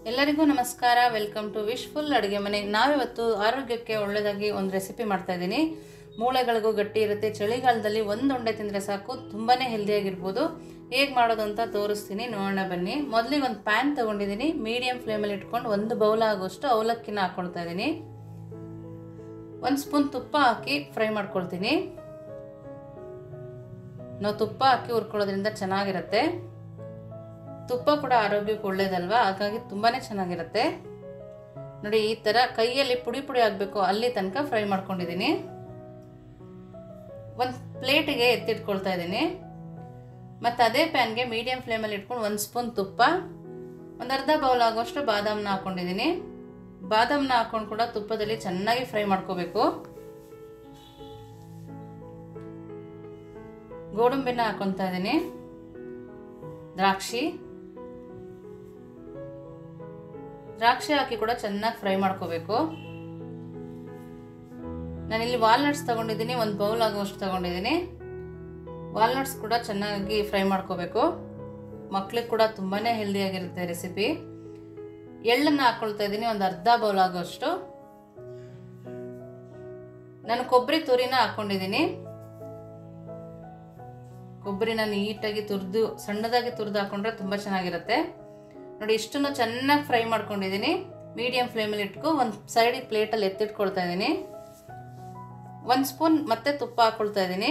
ಎಲ್ಲರಿಗೂ ನಮಸ್ಕಾರ welcome to wishful ಅಡುಗೆ ಮನೆ ನಾವಿವತ್ತು ಆರೋಗ್ಯಕ್ಕೆ ಒಳ್ಳೆಯದಾಗಿ ಒಂದು ರೆಸಿಪಿ ಮಾಡ್ತಾ ಇದ್ದೀನಿ ಮೂಳೆಗಳಿಗೂ ಗಟ್ಟಿ ಇರುತ್ತೆ ಚಳಿಗಾಲದಲ್ಲಿ ಒಂದು ಉಂಡೆ ತಿಂದರೆ ಸಾಕು ತುಂಬಾ ಹೆಲ್ದಿಯಾಗಿರ್ಬೋದು ಹೇಗೆ ಮಾಡೋದು ಅಂತ ತೋರಿಸ್ತೀನಿ ನೋಡೋಣ ಬನ್ನಿ ಮೊದಲಿಗೆ ಒಂದು ಪ್ಯಾನ್ ತೊಗೊಂಡಿದ್ದೀನಿ ಮೀಡಿಯಮ್ ಫ್ಲೇಮಲ್ಲಿ ಇಟ್ಕೊಂಡು ಒಂದು ಬೌಲ್ ಆಗೋಷ್ಟು ಅವಲಕ್ಕಿನ ಹಾಕ್ಕೊಳ್ತಾ ಇದ್ದೀನಿ ಒಂದು ಸ್ಪೂನ್ ತುಪ್ಪ ಹಾಕಿ ಫ್ರೈ ಮಾಡ್ಕೊಳ್ತೀನಿ ನಾವು ತುಪ್ಪ ಹಾಕಿ ಹುರ್ಕೊಳ್ಳೋದ್ರಿಂದ ಚೆನ್ನಾಗಿರುತ್ತೆ ತುಪ್ಪ ಕೂಡ ಆರೋಗ್ಯಕ್ಕೆ ಒಳ್ಳೇದಲ್ವಾ ಹಾಗಾಗಿ ತುಂಬಾ ಚೆನ್ನಾಗಿರುತ್ತೆ ನೋಡಿ ಈ ಥರ ಕೈಯಲ್ಲಿ ಪುಡಿ ಪುಡಿ ಆಗಬೇಕು ಅಲ್ಲಿ ತನಕ ಫ್ರೈ ಮಾಡ್ಕೊಂಡಿದ್ದೀನಿ ಒಂದು ಪ್ಲೇಟಿಗೆ ಎತ್ತಿಟ್ಕೊಳ್ತಾ ಇದ್ದೀನಿ ಮತ್ತು ಅದೇ ಪ್ಯಾನ್ಗೆ ಮೀಡಿಯಮ್ ಫ್ಲೇಮಲ್ಲಿ ಇಟ್ಕೊಂಡು ಒಂದು ಸ್ಪೂನ್ ತುಪ್ಪ ಒಂದು ಅರ್ಧ ಬೌಲ್ ಆಗುವಷ್ಟು ಬಾದಾಮನ್ನ ಹಾಕ್ಕೊಂಡಿದ್ದೀನಿ ಬಾದಾಮನ್ನ ಹಾಕೊಂಡು ಕೂಡ ತುಪ್ಪದಲ್ಲಿ ಚೆನ್ನಾಗಿ ಫ್ರೈ ಮಾಡ್ಕೋಬೇಕು ಗೋಡಂಬಿನ ಹಾಕೊತಾ ಇದ್ದೀನಿ ದ್ರಾಕ್ಷಿ ದ್ರಾಕ್ಷಿ ಹಾಕಿ ಕೂಡ ಚೆನ್ನಾಗಿ ಫ್ರೈ ಮಾಡ್ಕೋಬೇಕು ನಾನಿಲ್ಲಿ ವಾಲ್ನಟ್ಸ್ ತಗೊಂಡಿದ್ದೀನಿ ಒಂದು ಬೌಲ್ ಆಗುವಷ್ಟು ತಗೊಂಡಿದ್ದೀನಿ ವಾಲ್ನಟ್ಸ್ ಕೂಡ ಚೆನ್ನಾಗಿ ಫ್ರೈ ಮಾಡ್ಕೋಬೇಕು ಮಕ್ಳಿಗೆ ಕೂಡ ತುಂಬಾ ಹೆಲ್ದಿಯಾಗಿರುತ್ತೆ ರೆಸಿಪಿ ಎಳ್ಳನ್ನು ಹಾಕ್ಕೊಳ್ತಾ ಇದ್ದೀನಿ ಒಂದು ಅರ್ಧ ಬೌಲ್ ಆಗೋಷ್ಟು ನಾನು ಕೊಬ್ಬರಿ ತುರಿನ ಹಾಕ್ಕೊಂಡಿದ್ದೀನಿ ಕೊಬ್ಬರಿನ ನೀಟಾಗಿ ತುರಿದು ಸಣ್ಣದಾಗಿ ತುರಿದು ಹಾಕೊಂಡ್ರೆ ತುಂಬ ಚೆನ್ನಾಗಿರುತ್ತೆ ನೋಡಿ ಇಷ್ಟನ್ನು ಚೆನ್ನಾಗಿ ಫ್ರೈ ಮಾಡ್ಕೊಂಡಿದ್ದೀನಿ ಮೀಡಿಯಮ್ ಫ್ಲೇಮಲ್ಲಿ ಇಟ್ಕೊ ಒಂದು ಸೈಡಿಗೆ ಪ್ಲೇಟಲ್ಲಿ ಎತ್ತಿಟ್ಕೊಳ್ತಾ ಇದ್ದೀನಿ ಒಂದು ಸ್ಪೂನ್ ಮತ್ತೆ ತುಪ್ಪ ಹಾಕ್ಕೊಳ್ತಾ ಇದ್ದೀನಿ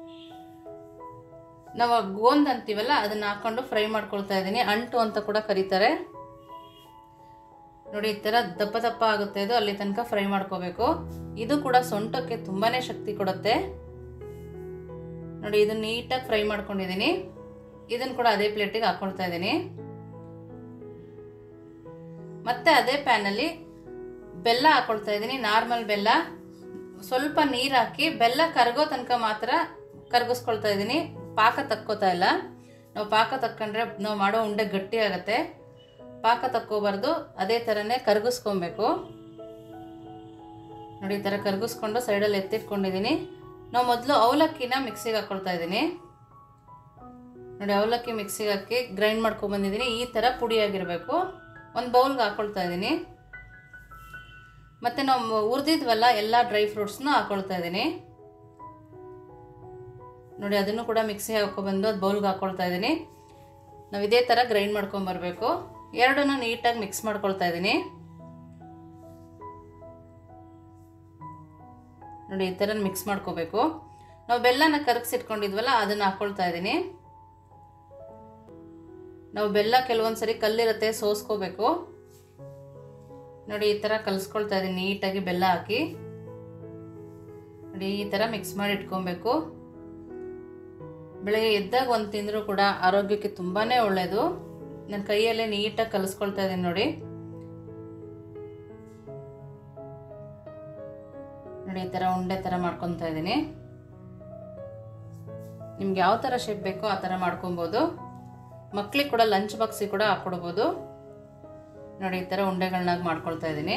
ನಾವು ಗೋಂದ್ ಅಂತೀವಲ್ಲ ಅದನ್ನ ಹಾಕೊಂಡು ಫ್ರೈ ಮಾಡ್ಕೊಳ್ತಾ ಇದ್ದೀನಿ ಅಂಟು ಅಂತ ಕೂಡ ಕರೀತಾರೆ ನೋಡಿ ಈ ಥರ ದಪ್ಪ ದಪ್ಪ ಆಗುತ್ತೆ ಇದು ಅಲ್ಲಿ ತನಕ ಫ್ರೈ ಮಾಡ್ಕೋಬೇಕು ಇದು ಕೂಡ ಸೊಂಟಕ್ಕೆ ತುಂಬಾ ಶಕ್ತಿ ಕೊಡುತ್ತೆ ನೋಡಿ ಇದನ್ನ ನೀಟಾಗಿ ಫ್ರೈ ಮಾಡ್ಕೊಂಡಿದ್ದೀನಿ ಇದನ್ನು ಕೂಡ ಅದೇ ಪ್ಲೇಟಿಗೆ ಹಾಕೊಳ್ತಾ ಇದ್ದೀನಿ ಮತ್ತೆ ಅದೇ ಪ್ಯಾನಲ್ಲಿ ಬೆಲ್ಲ ಹಾಕೊಳ್ತಾ ಇದ್ದೀನಿ ನಾರ್ಮಲ್ ಬೆಲ್ಲ ಸ್ವಲ್ಪ ನೀರು ಹಾಕಿ ಬೆಲ್ಲ ಕರಗೋ ತನಕ ಮಾತ್ರ ಕರಗಿಸ್ಕೊಳ್ತಾ ಇದ್ದೀನಿ ಪಾಕ ತಕ್ಕೋತಾ ಇಲ್ಲ ನಾವು ಪಾಕ ತಕ್ಕೊಂಡ್ರೆ ನಾವು ಮಾಡೋ ಉಂಡೆ ಗಟ್ಟಿ ಆಗುತ್ತೆ ಪಾಕ ತಕ್ಕೋಬಾರ್ದು ಅದೇ ಥರನೇ ಕರಗಿಸ್ಕೊಬೇಕು ನೋಡಿ ಈ ಥರ ಕರಗಿಸ್ಕೊಂಡು ಸೈಡಲ್ಲಿ ಎತ್ತಿಟ್ಕೊಂಡಿದ್ದೀನಿ ನಾವು ಮೊದಲು ಅವಲಕ್ಕಿನ ಮಿಕ್ಸಿಗೆ ಹಾಕ್ಕೊಳ್ತಾ ಇದ್ದೀನಿ ನೋಡಿ ಅವಲಕ್ಕಿ ಮಿಕ್ಸಿಗೆ ಹಾಕಿ ಗ್ರೈಂಡ್ ಮಾಡ್ಕೊಂಡ್ಬಂದಿದ್ದೀನಿ ಈ ಥರ ಪುಡಿಯಾಗಿರಬೇಕು ಒಂದು ಬೌಲ್ಗೆ ಹಾಕ್ಕೊಳ್ತಾ ಇದ್ದೀನಿ ಮತ್ತು ನಾವು ಹುರಿದಿದ್ವಲ್ಲ ಎಲ್ಲ ಡ್ರೈ ಫ್ರೂಟ್ಸ್ನೂ ಹಾಕ್ಕೊಳ್ತಾ ಇದ್ದೀನಿ ನೋಡಿ ಅದನ್ನು ಕೂಡ ಮಿಕ್ಸಿಗೆ ಹಾಕ್ಕೊಬಂದು ಅದು ಬೌಲ್ಗೆ ಹಾಕ್ಕೊಳ್ತಾ ಇದ್ದೀನಿ ನಾವು ಇದೇ ಥರ ಗ್ರೈಂಡ್ ಮಾಡ್ಕೊಂಬರ್ಬೇಕು ಎರಡನ್ನೂ ನೀಟಾಗಿ ಮಿಕ್ಸ್ ಮಾಡ್ಕೊಳ್ತಾ ಇದ್ದೀನಿ ನೋಡಿ ಈ ಥರ ಮಿಕ್ಸ್ ಮಾಡ್ಕೋಬೇಕು ನಾವು ಬೆಲ್ಲನ ಕರಗಿಸಿಟ್ಕೊಂಡಿದ್ವಲ್ಲ ಅದನ್ನು ಹಾಕ್ಕೊಳ್ತಾ ಇದ್ದೀನಿ ನಾವು ಬೆಲ್ಲ ಕೆಲವೊಂದು ಸರಿ ಕಲ್ಲಿರುತ್ತೆ ಸೋಸ್ಕೋಬೇಕು ನೋಡಿ ಈ ಥರ ಕಲಿಸ್ಕೊಳ್ತಾ ಇದ್ದೀನಿ ನೀಟಾಗಿ ಬೆಲ್ಲ ಹಾಕಿ ನೋಡಿ ಈ ಥರ ಮಿಕ್ಸ್ ಮಾಡಿ ಇಟ್ಕೊಬೇಕು ಬೆಳಗ್ಗೆ ಎದ್ದಾಗ ಒಂದು ತಿಂದರೂ ಕೂಡ ಆರೋಗ್ಯಕ್ಕೆ ತುಂಬಾ ಒಳ್ಳೆಯದು ನನ್ನ ಕೈಯಲ್ಲೇ ನೀಟಾಗಿ ಕಲಿಸ್ಕೊಳ್ತಾ ಇದ್ದೀನಿ ನೋಡಿ ನೋಡಿ ಈ ಥರ ಉಂಡೆ ಥರ ಮಾಡ್ಕೊತಾ ಇದ್ದೀನಿ ನಿಮ್ಗೆ ಯಾವ ಥರ ಶೇಪ್ ಬೇಕೋ ಆ ಥರ ಮಾಡ್ಕೊಬೋದು ಮಕ್ಳಿಗೆ ಕೂಡ ಲಂಚ್ ಬಾಕ್ಸಿಗೆ ಕೂಡ ಹಾಕ್ಕೊಡ್ಬೋದು ನೋಡಿ ಈ ಥರ ಉಂಡೆಗಳನ್ನಾಗಿ ಮಾಡ್ಕೊಳ್ತಾ ಇದ್ದೀನಿ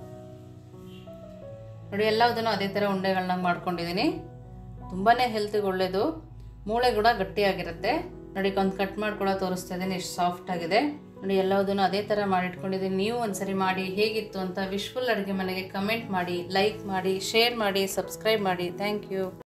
ನೋಡಿ ಎಲ್ಲದನ್ನು ಅದೇ ಥರ ಉಂಡೆಗಳನ್ನಾಗಿ ಮಾಡ್ಕೊಂಡಿದ್ದೀನಿ ತುಂಬಾ ಹೆಲ್ತಿಗೆ ಒಳ್ಳೆಯದು ಮೂಳೆ ಕೂಡ ಗಟ್ಟಿಯಾಗಿರುತ್ತೆ ನೋಡಿ ಒಂದು ಕಟ್ ಮಾಡಿ ಕೂಡ ತೋರಿಸ್ತಾ ಇದ್ದೀನಿ ಎಷ್ಟು ಸಾಫ್ಟ್ ಆಗಿದೆ ನೋಡಿ ಎಲ್ಲದನ್ನು ಅದೇ ಥರ ಮಾಡಿಟ್ಕೊಂಡಿದ್ದೀನಿ ನೀವು ಒಂದ್ಸರಿ ಮಾಡಿ ಹೇಗಿತ್ತು ಅಂತ ವಿಶ್ಫುಲ್ ಅಡುಗೆ ಮನೆಗೆ ಕಮೆಂಟ್ ಮಾಡಿ ಲೈಕ್ ಮಾಡಿ ಶೇರ್ ಮಾಡಿ ಸಬ್ಸ್ಕ್ರೈಬ್ ಮಾಡಿ ಥ್ಯಾಂಕ್ ಯು